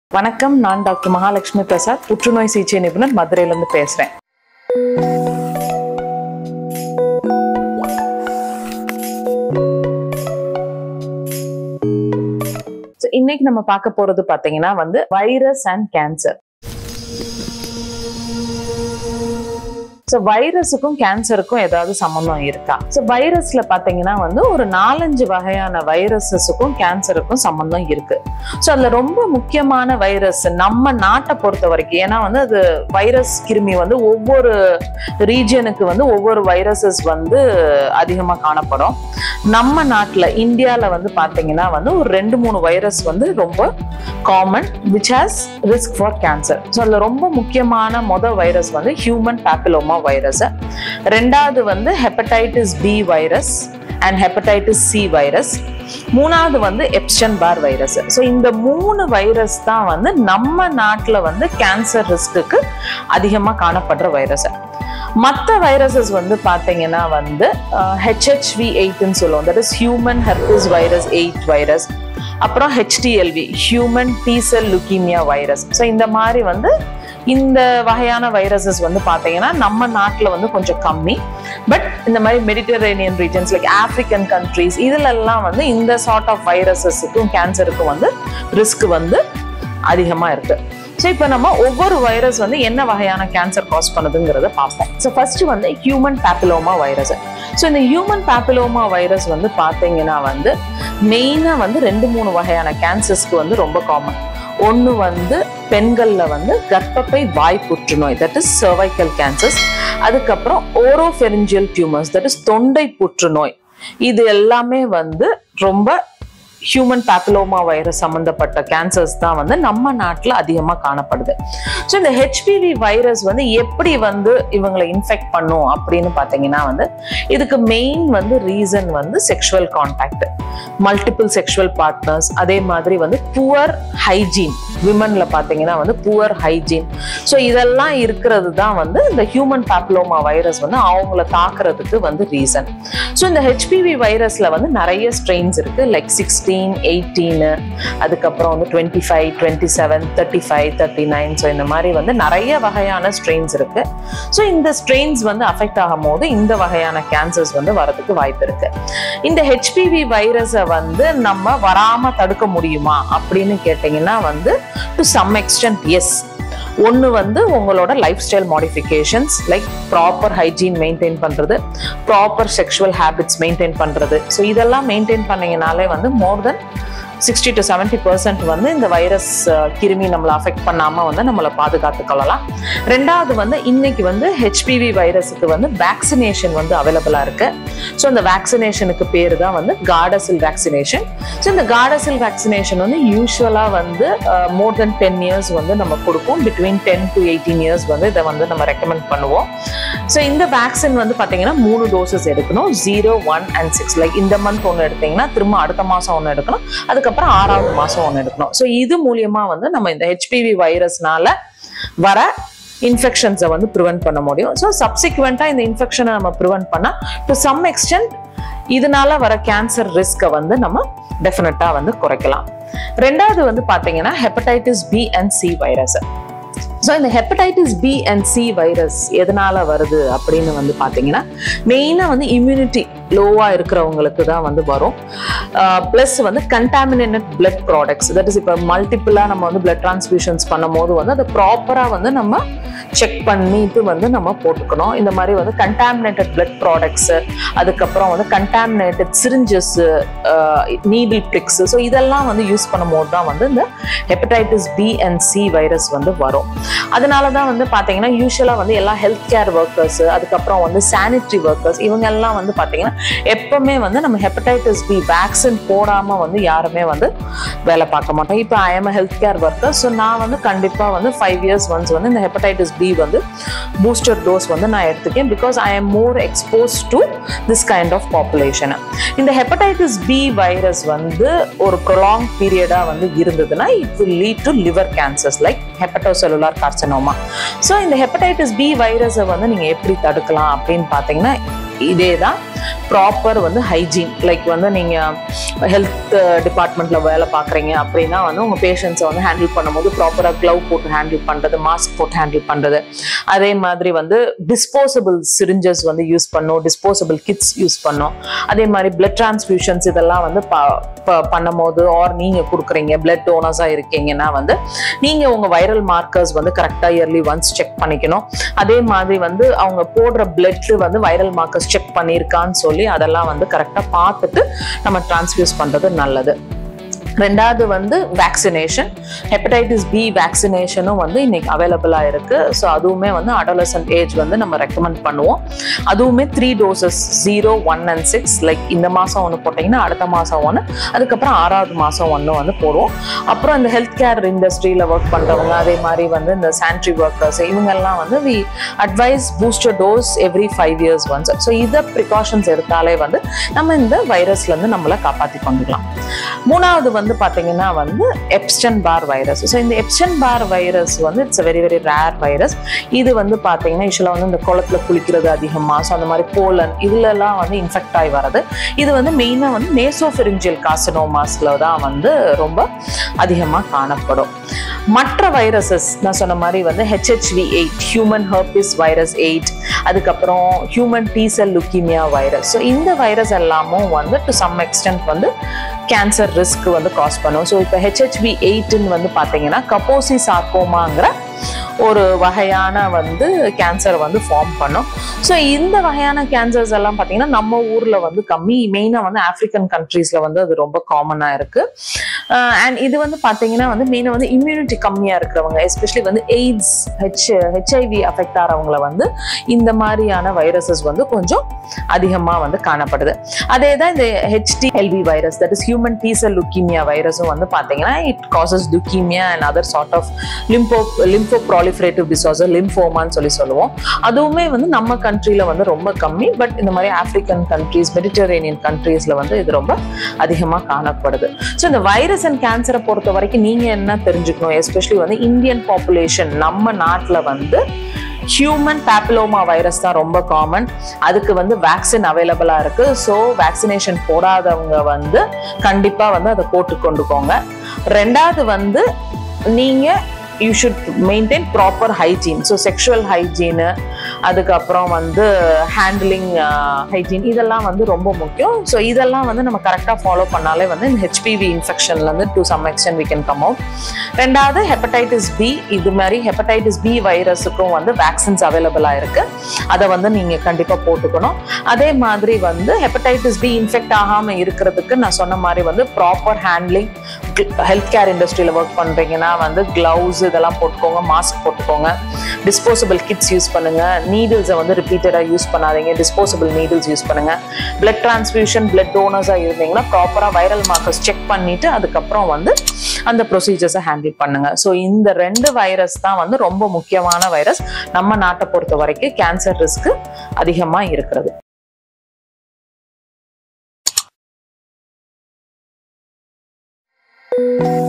வணக்கம் நான் டாக்டர் மகாலட்சுமி பிரசாத் புற்றுநோய் சிகிச்சை நிபுணர் மதுரையிலேருந்து பேசுகிறேன் இன்னைக்கு நம்ம பார்க்க போறது பாத்தீங்கன்னா வந்து வைரஸ் அண்ட் கேன்சர் ஸோ வைரஸுக்கும் கேன்சருக்கும் ஏதாவது சம்மந்தம் இருக்கா ஸோ வைரஸ்ல பாத்தீங்கன்னா வந்து ஒரு நாலஞ்சு வகையான வைரஸஸுக்கும் கேன்சருக்கும் சம்மந்தம் இருக்கு ஸோ அதுல ரொம்ப முக்கியமான வைரஸ் நம்ம நாட்டை பொறுத்த வரைக்கும் ஏன்னா வந்து அது வைரஸ் கிருமி வந்து ஒவ்வொரு ரீஜனுக்கு வந்து ஒவ்வொரு வைரஸஸ் வந்து அதிகமாக காணப்படும் நம்ம நாட்டில் இந்தியாவில் வந்து பார்த்தீங்கன்னா வந்து ஒரு ரெண்டு மூணு வைரஸ் வந்து ரொம்ப common which has risk for cancer so அதில் ரொம்ப முக்கியமான மொதல் வைரஸ் வந்து ஹியூமன் பேப்பிலோமா வைரஸ் ரெண்டாவது வந்து hepatitis B virus and hepatitis C virus மூணாவது வந்து எப்ஸ்டன் பார் வைரஸ் ஸோ இந்த மூணு வைரஸ் தான் வந்து நம்ம நாட்டில் வந்து கேன்சர் ரிஸ்க்கு அதிகமாக காணப்படுற வைரஸ் மற்ற வைரஸஸ் வந்து பார்த்தீங்கன்னா வந்து ஹெச்ஹெச்வி எயிட்னு சொல்லுவோம் that is human herpes virus eight virus அப்புறம் HTLV human T cell leukaemia virus so இந்த மாதிரி வந்து இந்த வகையான வைரஸஸ் வந்து பார்த்தீங்கன்னா நம்ம நாட்டில் வந்து கொஞ்சம் கம்மி பட் இந்த மாதிரி Mediterranean regions like African countries இதுலெல்லாம் வந்து இந்த சார்ட் ஆஃப் வைரஸஸுக்கும் கேன்சருக்கும் வந்து ரிஸ்க் வந்து அதிகமாக இருக்கு ஸோ இப்போ நம்ம ஒவ்வொரு வைரஸ் வந்து என்ன வகையான கேன்சர் காஸ் பண்ணுதுங்கிறத பார்ப்போம் ஸோ ஃபர்ஸ்ட் வந்து ஹியூமன் பேப்பிலோமா வைரஸ் ஸோ இந்த ஹியூமன் பேப்பிலோமா வைரஸ் வந்து பார்த்தீங்கன்னா வந்து மெயினாக வந்து ரெண்டு மூணு வகையான கேன்சர்ஸ்க்கு வந்து ரொம்ப காமன் ஒன்று வந்து பெண்களில் வந்து கர்ப்பப்பை வாய் புற்றுநோய் தட் இஸ் சர்வைக்கல் கேன்சர்ஸ் அதுக்கப்புறம் ஓரோஃபெரிஞ்சியல் டியூமர்ஸ் தட் இஸ் தொண்டை புற்றுநோய் இது எல்லாமே வந்து ரொம்ப ஹியூமன் பேப்பிலோமா வைரஸ் சம்மந்தப்பட்ட கேன்சர்ஸ் தான் வந்து நம்ம நாட்டில் அதிகமாக காணப்படுது ஸோ இந்த ஹெச்பிவி வைரஸ் வந்து எப்படி வந்து இவங்களை இன்ஃபெக்ட் பண்ணும் அப்படின்னு பார்த்தீங்கன்னா வந்து இதுக்கு மெயின் வந்து ரீசன் வந்து sexual contact multiple sexual partners அதே மாதிரி வந்து புவர் ஹைஜீன் விமன்ல பார்த்தீங்கன்னா வந்து புவர் ஹைஜீன் ஸோ இதெல்லாம் இருக்கிறது தான் வந்து இந்த ஹியூமன் பேப்லோமா வைரஸ் வந்து அவங்கள தாக்குறதுக்கு வந்து ரீசன் ஸோ இந்த ஹெச்பிவி வைரஸ்ல வந்து நிறைய ஸ்ட்ரெயின்ஸ் இருக்கு லைக் சிக்ஸ்டீன் எயிட்டீனு அதுக்கப்புறம் வந்து twenty five twenty seven thirty five thirty nine so இந்த மாதிரி வந்து நிறைய வகையான ஸ்ட்ரெயின்ஸ் இருக்கு ஸோ இந்த ஸ்ட்ரெயின்ஸ் வந்து அஃபெக்ட் ஆகும் போது இந்த வகையான கேன்சர்ஸ் வந்து வரதுக்கு வாய்ப்பு இருக்கு இந்த ஹெச்பிவி வைரஸை வந்து நம்ம வராம தடுக்க முடியுமா அப்படின்னு கேட்டிங்கன்னா வந்து டு சம் எக்ஸ்டென்ட் எஸ் ஒன்று வந்து உங்களோட life style modifications like proper hygiene maintain பண்ணுறது ப்ராப்பர் செக்ஷுவல் ஹேபிட்ஸ் மெயின்டைன் பண்ணுறது ஸோ இதெல்லாம் மெயின்டைன் பண்ணீங்கனாலே வந்து more than sixty to seventy percent வந்து இந்த வைரஸ் கிருமி நம்மளை அஃபெக்ட் பண்ணாமல் வந்து நம்மளை பாதுகாத்து கொள்ளலாம் ரெண்டாவது வந்து இன்னைக்கு வந்து ஹெச்பிவி வைரஸுக்கு வந்து வேக்சினேஷன் வந்து அவைலபிளாக இருக்கு ஸோ இந்த வேக்சினேஷனுக்கு பேர் தான் வந்து கார்டசில் வேக்சினேஷன் ஸோ இந்த கார்டசில் வேக்சினேஷன் வந்து யூஸ்வலாக வந்து மோர் தென் டென் இயர்ஸ் வந்து நம்ம கொடுப்போம் between ten to eighteen years வந்து இதை வந்து நம்ம ரெக்கமெண்ட் பண்ணுவோம் ஸோ இந்த வேக்சின் வந்து பார்த்தீங்கன்னா மூணு டோசஸ் எடுக்கணும் zero one and six like இந்த மந்த் ஒன்று எடுத்தீங்கன்னா திரும்ப அடுத்த மாதம் ஒன்று எடுக்கணும் அதுக்கப்புறம் ஆறாவது மாதம் ஒன்று எடுக்கணும் ஸோ இது மூலியமா வந்து நம்ம இந்த ஹெச்பிவி வைரஸ்னால வர இன்ஃபெக்ஷன்ஸை வந்து ப்ரிவென்ட் பண்ண முடியும் ஸோ சப்சிக்வெண்ட்டாக இந்த இன்ஃபெக்ஷனை நம்ம ப்ரிவென்ட் பண்ணால் டு சம் எக்ஸ்டென்ட் இதனால வர கேன்சர் ரிஸ்க்கை வந்து நம்ம டெஃபினட்டாக வந்து குறைக்கலாம் ரெண்டாவது வந்து பார்த்தீங்கன்னா hepatitis B and C virus so இந்த hepatitis B and C virus எதனால வருது அப்படின்னு வந்து பார்த்தீங்கன்னா மெயினாக வந்து இம்யூனிட்டி லோவாக இருக்கிறவங்களுக்கு தான் வந்து வரும் ப்ளஸ் வந்து contaminated blood products that is இப்போ மல்டிப்புளாக நம்ம வந்து பிளட் டிரான்ஸ்ஃபியூஷன்ஸ் பண்ணும் போது வந்து அதை ப்ராப்பராக வந்து நம்ம செக் பண்ணிட்டு வந்து நம்ம போட்டுக்கணும் இந்த மாதிரி வந்து கண்டாமினேட்டட் பிளட் ப்ராடக்ட்ஸு அதுக்கப்புறம் வந்து contaminated syringes needle pricks so இதெல்லாம் வந்து யூஸ் பண்ணும் போது தான் வந்து இந்த hepatitis B and C virus வந்து வரும் அதனால தான் வந்து பார்த்தீங்கன்னா யூஸ்வலாக வந்து எல்லா ஹெல்த் கேர் ஒர்க்கர்ஸ் அதுக்கப்புறம் வந்து சானிட்டரி ஒர்க்கர்ஸ் இவங்க எல்லாம் வந்து பார்த்தீங்கன்னா எப்பவுமே வந்து நம்ம ஹெப்படைட்டிஸ் பி வேக்சின் போடாமல் வந்து யாருமே வந்து வேலை பார்க்க மாட்டோம் இப்போ I am health care worker so நான் வந்து கண்டிப்பாக வந்து ஃபைவ் இயர்ஸ் ஒன்ஸ் வந்து இந்த ஹெப்படைட்டிஸ் பி வந்து பூஸ்டர் டோஸ் வந்து நான் எடுத்துக்கேன் because I am more expose to this kind of population இந்த ஹெப்படைட்டிஸ் பி வைரஸ் வந்து ஒரு ப்ரொலாங் பீரியடாக வந்து இருந்ததுன்னா it will lead to liver cancers like hepatocellular carcinoma so இந்த ஹெப்படைட்டிஸ் பி வைரஸை வந்து நீங்கள் எப்படி தடுக்கலாம் அப்படின்னு பார்த்தீங்கன்னா இதே தான் ப்ராப்பர் வந்து ஹைஜீன் லைக் வந்து நீங்கள் ஹெல்த் டிபார்ட்மெண்ட்டில் வேலை பார்க்குறீங்க அப்படின்னா வந்து உங்கள் பேஷண்ட்ஸை வந்து ஹேண்டில் பண்ணும்போது ப்ராப்பராக க்ளவ் போட்டு ஹேண்டில் பண்ணுறது மாஸ்க் போட்டு ஹேண்டில் பண்ணுறது அதே மாதிரி வந்து டிஸ்போசபிள் சிரிஞ்சஸ் வந்து யூஸ் பண்ணும் டிஸ்போசபிள் கிட்ஸ் யூஸ் பண்ணும் அதே மாதிரி பிளட் டிரான்ஸ்ஃபியூஷன்ஸ் இதெல்லாம் வந்து ப ப- பண்ணும்போது ஆர் நீங்கள் கொடுக்குறீங்க பிளட் டோனர்ஸாக இருக்கீங்கன்னா வந்து நீங்கள் உங்கள் வைரல் மார்க்கர்ஸ் வந்து கரெக்டாக இயர்லி ஒன்ஸ் செக் பண்ணிக்கணும் அதே மாதிரி வந்து அவங்க போடுற பிளட் வந்து வைரல் மார்க்கர்ஸ் செக் பண்ணியிருக்கான்னு சொல்லி அதெல்லாம் வந்து கரெக்டாக பார்த்துட்டு நம்ம டிரான்ஸ்ஃபியூஸ் பண்ணுறது நல்லது ரெண்டாவது வந்து வேக்சினேஷன் ஹெப்படைட்டிஸ் பி வேக்சினேஷனும் வந்து இன்னைக்கு அவைலபிளாக இருக்கு ஸோ அதுவுமே வந்து அடோலசன்ட் ஏஜ் வந்து நம்ம ரெக்கமெண்ட் பண்ணுவோம் அதுவுமே three doses zero one and six like இந்த மாதம் ஒன்று போட்டிங்கன்னா அடுத்த மாதம் ஒன்று அதுக்கப்புறம் ஆறாவது மாதம் ஒன்று வந்து போடுவோம் அப்புறம் இந்த ஹெல்த் கேர் இண்டஸ்ட்ரியில் ஒர்க் பண்ணுறவங்க அதே மாதிரி வந்து இந்த சானிட்ரி ஒர்க்கர்ஸ் இவங்கெல்லாம் வந்து we advise booster dose every five years once so இதை ப்ரிகாஷன்ஸ் எடுத்தாலே வந்து நம்ம இந்த வைரஸ்லேருந்து நம்மளை காப்பாற்றி கொண்டுக்கலாம் மூணாவது வந்து பார்த்தீங்கன்னா வந்து எப்ஸ்டன் பார் வைரஸ் ஸோ இந்த எப்ஸ்டன் பார் வைரஸ் வந்து it's very very rare virus இது வந்து பார்த்தீங்கன்னா யூஸ்வலாக வந்து இந்த குளத்துல குளிக்கிறது அதிகமாக ஸோ அந்த மாதிரி போலன் இதுலலாம் வந்து இன்ஃபெக்ட் ஆகி வர்றது இது வந்து மெயினாக வந்து நேசோஃபெரிஞ்சியல் காசனோமாஸில் தான் வந்து ரொம்ப அதிகமாக காணப்படும் மற்ற வைரஸஸ் நான் சொன்ன மாதிரி வந்து HHV eight human herpes virus eight அதுக்கப்புறம் human T cell leukaemia virus so இந்த வைரஸ் எல்லாமும் வந்து டு சம் எக்ஸ்டென்ட் வந்து கேன்சர் ரிஸ்க் வந்து காஸ் பண்ணும் ஸோ இப்போ ஹெச்ஹெச்வி எயிட்னு வந்து பார்த்தீங்கன்னா கப்போசி சார்கோமாங்கிற ஒரு வகையான வந்து கேன்சர் வந்து ஃபார்ம் பண்ணும் ஸோ இந்த வகையான கேன்சர்ஸ் எல்லாம் பார்த்தீங்கன்னா நம்ம ஊரில் வந்து கம்மி மெயினாக வந்து ஆப்பிரிக்கன் கண்ட்ரீஸில் வந்து அது ரொம்ப காமனாக இருக்குது அண்ட் இது வந்து பார்த்தீங்கன்னா வந்து மெயினாக வந்து இம்யூனிட்டி கம்மியாக இருக்கிறவங்க எஸ்பெஷலி வந்து எய்ட்ஸ் ஹெச் ஹெச்ஐவி அஃபெக்ட் ஆகிறவங்கள வந்து இந்த மாதிரியான வைரஸஸ் வந்து கொஞ்சம் அதிகமாக வந்து காணப்படுது அதே தான் இந்த HTLV virus that is human T cell leukaemia வைரஸும் வந்து பார்த்தீங்கன்னா it causes leukaemia and other sort of lympho lympho proliferative disorder லிம்போமான்னு சொல்லி சொல்லுவோம் அதுவுமே வந்து நம்ம கண்ட்ரியில் வந்து ரொம்ப கம்மி பட் இந்த மாதிரி ஆப்பிரிக்கன் கண்ட்ரீஸ் மெடிட்டரேனியன் கண்ட்ரீஸில் வந்து இது ரொம்ப அதிகமாக காணப்படுது ஸோ இந்த வைரஸ் அண்ட் கேன்சரை பொறுத்த வரைக்கும் நீங்கள் என்ன தெரிஞ்சுக்கணும் எஸ்பெஷலி வந்து இந்தியன் பாப்புலேஷன் நம்ம நாட்டில் வந்து ஹியூமன் பேப்பிலோமா வைரஸ் தான் ரொம்ப காமன் அதுக்கு வந்து வேக்சின் அவைலபிளாக இருக்கு ஸோ வேக்சினேஷன் போடாதவங்க வந்து கண்டிப்பாக வந்து அதை போட்டு கொண்டுக்கோங்க ரெண்டாவது வந்து நீங்கள் you should maintain proper hygiene so sexual hygiene அதுக்கப்புறம் வந்து ஹேண்ட்லிங் ஹைஜீன் இதெல்லாம் வந்து ரொம்ப முக்கியம் ஸோ இதெல்லாம் வந்து நம்ம கரெக்டாக ஃபாலோ பண்ணாலே வந்து இந்த ஹெச்பிவி இன்ஃபெக்ஷன்லேருந்து to some extent we can come out ரெண்டாவது ஹெப்படைட்டிஸ் பி இது மாதிரி ஹெப்படைட்டிஸ் பி வைரஸுக்கும் வந்து வேக்சின்ஸ் அவைலபிளாக இருக்கு அதை வந்து நீங்கள் கண்டிப்பாக போட்டுக்கணும் அதே மாதிரி வந்து ஹெப்படைட்டிஸ் பி இன்ஃபெக்ட் ஆகாமல் இருக்கிறதுக்கு நான் சொன்ன மாதிரி வந்து ப்ராப்பர் ஹேண்ட்லிங் ஹெல்த் கேர் இண்டஸ்ட்ரியில் ஒர்க் பண்ணுறீங்கன்னா வந்து க்ளவுஸ் இதெல்லாம் போட்டுக்கோங்க மாஸ்க் போட்டுக்கோங்க டிஸ்போசபிள் கிட்ஸ் யூஸ் பண்ணுங்க நீடில்ஸை வந்து ரிப்பீட்டடாக யூஸ் பண்ணாதீங்க டிஸ்போசபிள் நீடில்ஸ் யூஸ் பண்ணுங்க பிளட் டிரான்ஸ்ஃபியூஷன் பிளட் டோனர்ஸாக இருந்தீங்கன்னா ப்ராப்பராக வைரல் மார்க்கர்ஸ் செக் பண்ணிட்டு அதுக்கப்புறம் வந்து அந்த ப்ரொசீஜர்ஸை ஹேண்டில் பண்ணுங்க ஸோ இந்த ரெண்டு வைரஸ் தான் வந்து ரொம்ப முக்கியமான வைரஸ் நம்ம நாட்டை பொறுத்த வரைக்கும் கேன்சர் ரிஸ்க் அதிகமாக இருக்கிறது thank you